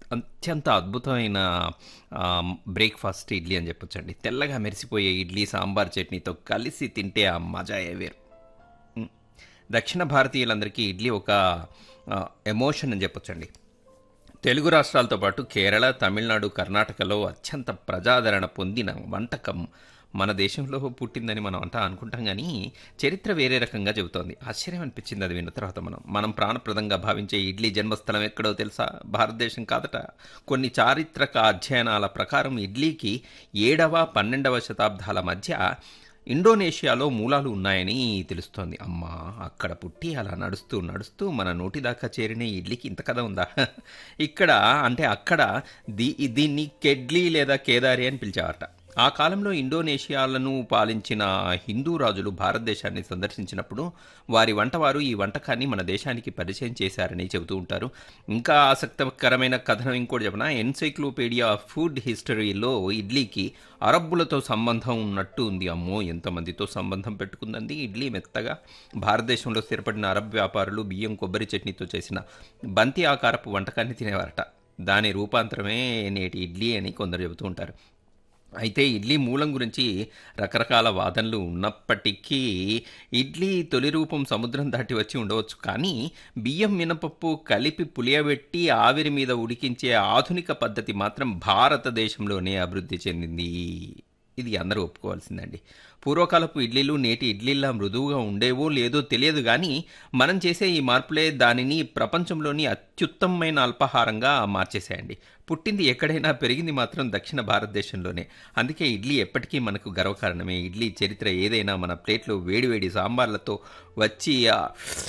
అత్యంత అద్భుతమైన ఆహ్, బ్రేక్‌ఫాస్ట్ ఇడ్లీ అని చెప్పొచ్చండి. తెల్లగా మెరిసిపోయే ఇడ్లీ సాంబార్ చట్నీతో కలిసి తింటే ఆ మజాయే వేరు. హ్మ్. దక్షిణ భారతీయులందరికీ ఇడ్లీ ఒక ఆహ్, ఎమోషన్ అని చెప్పొచ్చండి. తెలుగు రాష్ట్రాలతో పాటు కేరళ, తమిళనాడు, కర్ణాటకలో అత్యంత ప్రజాదరణ పొందిన వంటకం మన దేశంలో పుట్టిందని మనం అంతా అనుకుంటాం గానీ, చరిత్ర వేరే రకంగా చెబుతోంది. ఆశ్చర్యం అనిపించింది అది విన్న తర్వాత మనం. మనం ప్రాణప్రదంగా భావించే ఇడ్లీ జన్మస్థలం ఎక్కడో తెలుసా? భారతదేశం కాదట. కొన్ని చారిత్రక అధ్యయనాల ప్రకారం ఇడ్లీకి ఏడవ, పన్నెండవ శతాబ్దాల మధ్య ఇండోనేషియాలో మూలాలు ఉన్నాయని తెలుస్తోంది. అమ్మా! అక్కడ పుట్టి అలా నడుస్తూ, నడుస్తూ మన నోటి దాకా చేరిన ఈ ఇడ్లీకి ఇంత కథ ఉందా? ఇక్కడ అంటే అక్కడ దీ దీన్ని కెడ్లీ లేదా కేదారి అని పిలిచేవారట. ఆ కాలంలో ఇండోనేషియాలను పాలించిన హిందూ రాజులు భారతదేశాన్ని సందర్శించినప్పుడు వారి వంటవారు ఈ వంటకాన్ని మన దేశానికి పరిచయం చేశారని చెబుతూ ఉంటారు. ఇంకా ఆసక్తికరమైన కథనం ఇంకోటి చెప్పనా? ఎన్సైక్లోపీడియా ఆఫ్ ఫుడ్ హిస్టరీలో ఇడ్లీకి అరబ్బులతో సంబంధం ఉన్నట్టు ఉంది. అమ్మో! ఎంతమందితో సంబంధం పెట్టుకుందండి ఇడ్లీ మెత్తగా. భారతదేశంలో స్థిరపడిన అరబ్ వ్యాపారులు బియ్యం, కొబ్బరి చట్నీతో చేసిన బంతి ఆకారపు వంటకాన్ని తినేవారట. దాని రూపాంతరమే నేటి ఇడ్లీ అని కొందరు చెబుతూ ఉంటారు. అయితే ఇడ్లీ మూలం గురించి రకరకాల వాదనలు ఉన్నప్పటికీ ఇడ్లీ తొలి రూపం సముద్రం దాటి వచ్చి ఉండవచ్చు. కానీ బియ్యం, మినపప్పు కలిపి పులియబెట్టి ఆవిరి మీద ఉడికించే ఆధునిక పద్ధతి మాత్రం భారతదేశంలోనే అభివృద్ధి చెందింది. ఇది అందరూ ఒప్పుకోవాల్సిందండి. పూర్వకాలపు ఇడ్లీలు నేటి ఇడ్లీల్లా మృదువుగా ఉండేవో లేదో తెలియదు గానీ, మనం చేసే ఈ మార్పులే దానిని ప్రపంచంలోని అత్యుత్తమమైన అల్పాహారంగా మార్చేశాయండి. పుట్టింది ఎక్కడైనా, పెరిగింది మాత్రం దక్షిణ భారతదేశంలోనే. అందుకే ఇడ్లీ ఎప్పటికీ మనకు గర్వకారణమే. ఇడ్లీ చరిత్ర ఏదైనా మన ప్లేట్‌లో వేడి వేడి సాంబార్లతో వచ్చి ఆహ్,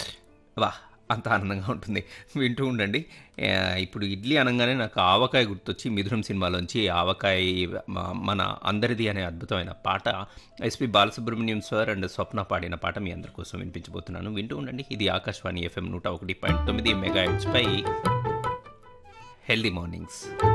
వాహ్! అంత ఆనందంగా ఉంటుంది. వింటూ ఉండండి. ఆహ్, ఇప్పుడు ఇడ్లీ అనంగానే నాకు ఆవకాయ గుర్తొచ్చి 'మిథునం' సినిమాలోంచి ఆవకాయ మ మన అందరిది అనే అద్భుతమైన పాట SP Balasubrahmanyam sir and Swapna పాడిన పాట మీ అందరి కోసం వినిపించబోతున్నాను. వింటూ ఉండండి. ఇది ఆకాశవాణి ఎఫ్ఎం 101.9 మెగాహెర్ట్జ్‌పై హెల్తీ మార్నింగ్స్.